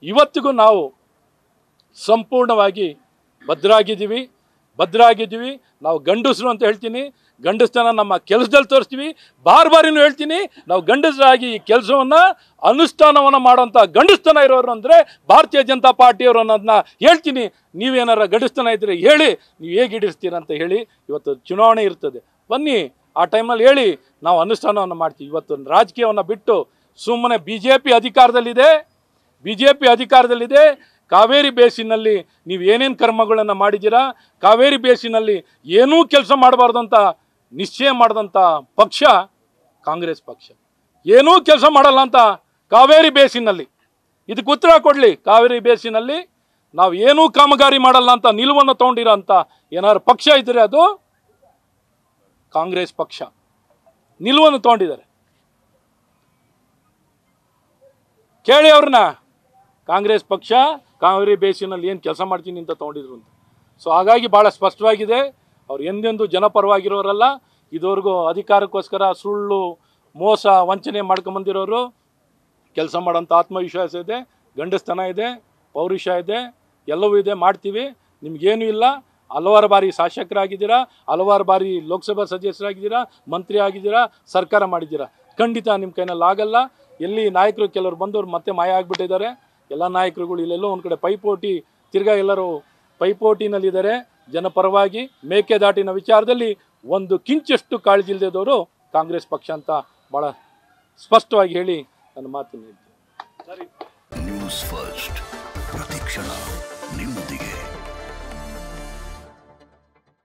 ಇವತ್ತಿಗೂ ನಾವು ಸಂಪೂರ್ಣವಾಗಿ ಭದ್ರಾಗಿದ್ದೀವಿ ಭದ್ರಾಗಿದ್ದೀವಿ ನಾವು ಗಂಡಸರು ಅಂತ ಹೇಳ್ತೀನಿ ಗಂಡಸ್ತನ ನಮ್ಮ ಕೆಲಸದಲ್ಲಿ ತೋರಿಸ್ತೀವಿ ಬಾರ್ ಬಾರಿನೂ ಹೇಳ್ತೀನಿ ನಾವು ಗಂಡಸರಾಗಿ ಈ ಕೆಲಸವನ್ನು ಅನುಷ್ಠಾನವನ್ನು ಮಾಡೋಂಥ ಗಂಡಸ್ತನ ಇರೋರು ಅಂದರೆ ಭಾರತೀಯ ಜನತಾ ಪಾರ್ಟಿಯವರು ಅನ್ನೋದನ್ನ ಹೇಳ್ತೀನಿ ನೀವೇನಾರ ಗಂಡಸ್ತನ ಇದ್ದರೆ ಹೇಳಿ ನೀವು ಹೇಗೆ ಹಿಡಿಸ್ತೀರ ಅಂತ ಹೇಳಿ ಇವತ್ತು ಚುನಾವಣೆ ಇರ್ತದೆ ಬನ್ನಿ ಆ ಟೈಮಲ್ಲಿ ಹೇಳಿ ನಾವು ಅನುಷ್ಠಾನವನ್ನು ಮಾಡ್ತೀವಿ ಇವತ್ತು ರಾಜಕೀಯವನ್ನು ಬಿಟ್ಟು ಸುಮ್ಮನೆ ಬಿ ಜೆ ಪಿ ಅಧಿಕಾರದಲ್ಲಿದೆ ಬಿ ಜೆ ಪಿ ಅಧಿಕಾರದಲ್ಲಿದೆ ಕಾವೇರಿ ಬೇಸಿನಲ್ಲಿ ನೀವು ಏನೇನು ಕರ್ಮಗಳನ್ನು ಮಾಡಿದ್ದೀರಾ ಕಾವೇರಿ ಬೇಸಿನಲ್ಲಿ ಏನೂ ಕೆಲಸ ಮಾಡಬಾರ್ದು ಅಂತ ನಿಶ್ಚಯ ಮಾಡಿದಂಥ ಪಕ್ಷ ಕಾಂಗ್ರೆಸ್ ಪಕ್ಷ ಏನೂ ಕೆಲಸ ಮಾಡಲ್ಲ ಅಂತ ಕಾವೇರಿ ಬೇಸಿನಲ್ಲಿ ಇದಕ್ಕೆ ಉತ್ತರ ಕೊಡಲಿ ಕಾವೇರಿ ಬೇಸಿನಲ್ಲಿ ನಾವು ಏನೂ ಕಾಮಗಾರಿ ಮಾಡಲ್ಲ ಅಂತ ನಿಲುವನ್ನು ತೊಗೊಂಡಿರೋ ಅಂತ ಏನಾದ್ರು ಪಕ್ಷ ಇದ್ದರೆ ಅದು ಕಾಂಗ್ರೆಸ್ ಪಕ್ಷ ನಿಲುವನ್ನು ತೊಗೊಂಡಿದ್ದಾರೆ ಕೇಳಿ ಅವ್ರನ್ನ ಕಾಂಗ್ರೆಸ್ ಪಕ್ಷ ಕಾವೇರಿ ಬೇಸಿನಲ್ಲಿ ಏನು ಕೆಲಸ ಮಾಡ್ತೀನಿ ಅಂತ ತೊಗೊಂಡಿದ್ರು ಅಂತ ಸೊ ಹಾಗಾಗಿ ಭಾಳ ಸ್ಪಷ್ಟವಾಗಿದೆ ಅವ್ರು ಎಂದೆಂದೂ ಜನಪರವಾಗಿರೋರಲ್ಲ ಇದುವರೆಗೂ ಅಧಿಕಾರಕ್ಕೋಸ್ಕರ ಸುಳ್ಳು ಮೋಸ ವಂಚನೆ ಮಾಡ್ಕೊಂಬಂದಿರೋರು ಕೆಲಸ ಮಾಡೋಂಥ ಆತ್ಮವಿಶ್ವಾಸ ಇದೆ ಗಂಡಸ್ತನ ಇದೆ ಪೌರುಷ ಇದೆ ಎಲ್ಲವೂ ಇದೆ ಮಾಡ್ತೀವಿ ನಿಮಗೇನೂ ಇಲ್ಲ ಹಲವಾರು ಬಾರಿ ಶಾಸಕರಾಗಿದ್ದೀರಾ ಹಲವಾರು ಬಾರಿ ಲೋಕಸಭಾ ಸದಸ್ಯರಾಗಿದ್ದೀರಾ ಮಂತ್ರಿ ಆಗಿದ್ದೀರಾ ಸರ್ಕಾರ ಮಾಡಿದ್ದೀರಾ ಖಂಡಿತ ನಿಮ್ಮ ಕೈನಲ್ಲಿ ಆಗಲ್ಲ ಎಲ್ಲಿ ನಾಯಕರು ಕೆಲವರು ಬಂದವರು ಮತ್ತೆ ಮಾಯ ಆಗಿಬಿಟ್ಟಿದ್ದಾರೆ ಎಲ್ಲ ನಾಯಕರುಗಳು ಇಲ್ಲೆಲ್ಲೋ ಒಂದು ಕಡೆ ಪೈಪೋಟಿ ತಿರ್ಗಾ ಎಲ್ಲರೂ ಪೈಪೋಟಿನಲ್ಲಿದ್ದಾರೆ ಜನಪರವಾಗಿ ಮೇಕೆದಾಟಿನ ವಿಚಾರದಲ್ಲಿ ಒಂದು ಕಿಂಚಷ್ಟು ಕಾಳಜಿ ಇಲ್ಲದವರು ಕಾಂಗ್ರೆಸ್ ಪಕ್ಷ ಅಂತ ಭಾಳ ಸ್ಪಷ್ಟವಾಗಿ ಹೇಳಿ ನನ್ನ ಮಾತು ನೀಡ್ತೀನಿ ನ್ಯೂಸ್ ಫಸ್ಟ್ ಪ್ರತಿಕ್ಷಣ